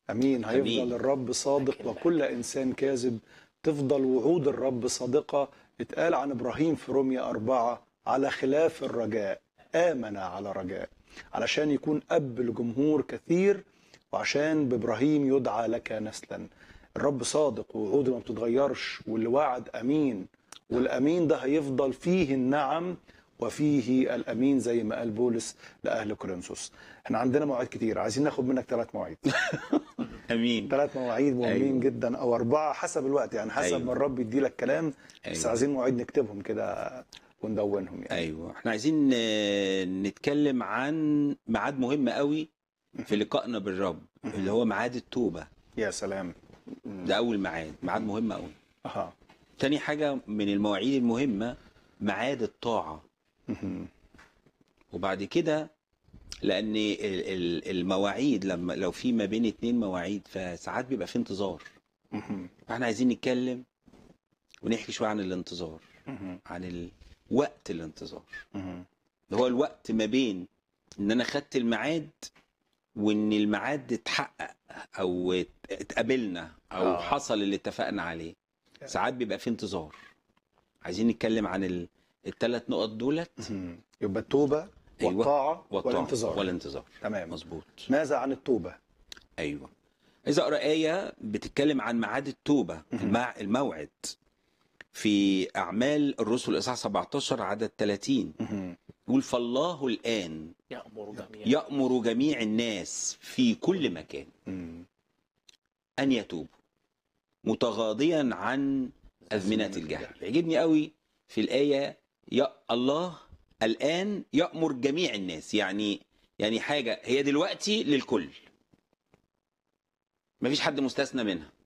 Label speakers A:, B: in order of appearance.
A: امين هيفضل
B: أمين.
A: الرب صادق
C: لكن-
A: وكل انسان كاذب تفضل وعود الرب صادقه اتقال عن ابراهيم في روميا أربعة على خلاف الرجاء امن على رجاء علشان يكون اب لجمهور كثير وعشان بابراهيم يدعى لك نسلا الرب صادق ووعوده ما بتتغيرش واللي وعد امين والامين ده هيفضل فيه النعم وفيه الامين زي ما قال بولس لاهل كورنثوس احنا عندنا مواعيد كتير عايزين ناخد منك ثلاث مواعيد
B: امين
A: ثلاث مواعيد مهمين
B: أيوة.
A: أيوة. جدا او اربعه حسب الوقت يعني حسب
B: أيوة.
A: أيوة. ما الرب يدي لك كلام بس
B: أيوة.
A: عايزين مواعيد نكتبهم كده وندونهم يعني
B: ايوه احنا عايزين آه، نتكلم عن ميعاد مهم قوي في لقائنا بالرب اللي هو ميعاد التوبه
A: يا سلام
B: ده اول ميعاد ميعاد مهم قوي
A: اها
B: تاني حاجه من المواعيد المهمه ميعاد الطاعه
A: مهم.
B: وبعد كده لان ال- ال- المواعيد لما لو في ما بين اتنين مواعيد فساعات بيبقى في انتظار
A: مهم.
B: فاحنا عايزين نتكلم ونحكي شويه عن الانتظار
A: مهم.
B: عن ال- وقت الانتظار
A: مهم.
B: اللي هو الوقت ما بين ان انا خدت الميعاد وان الميعاد اتحقق او ات- اتقابلنا او
A: آه.
B: آه. حصل اللي اتفقنا عليه ساعات بيبقى في انتظار عايزين نتكلم عن ال... الثلاث نقط دولت
A: مهم. يبقى التوبه
B: أيوة.
A: والطاعه
B: والطاعة
A: والانتظار
B: والانتظار
A: تمام
B: مظبوط
A: ماذا عن التوبه
B: ايوه عايز اقرا ايه بتتكلم عن ميعاد التوبه المع... الموعد في اعمال الرسل اصحاح 17 عدد 30
A: مهم.
B: يقول فالله الان
C: يأمر جميعا
B: يأمر جميع الناس في كل مكان
A: مم.
B: أن يتوبوا متغاضيا عن أزمنة الجهل يعجبني قوي في الآية يا الله الآن يأمر جميع الناس يعني يعني حاجة هي دلوقتي للكل مفيش حد مستثنى منها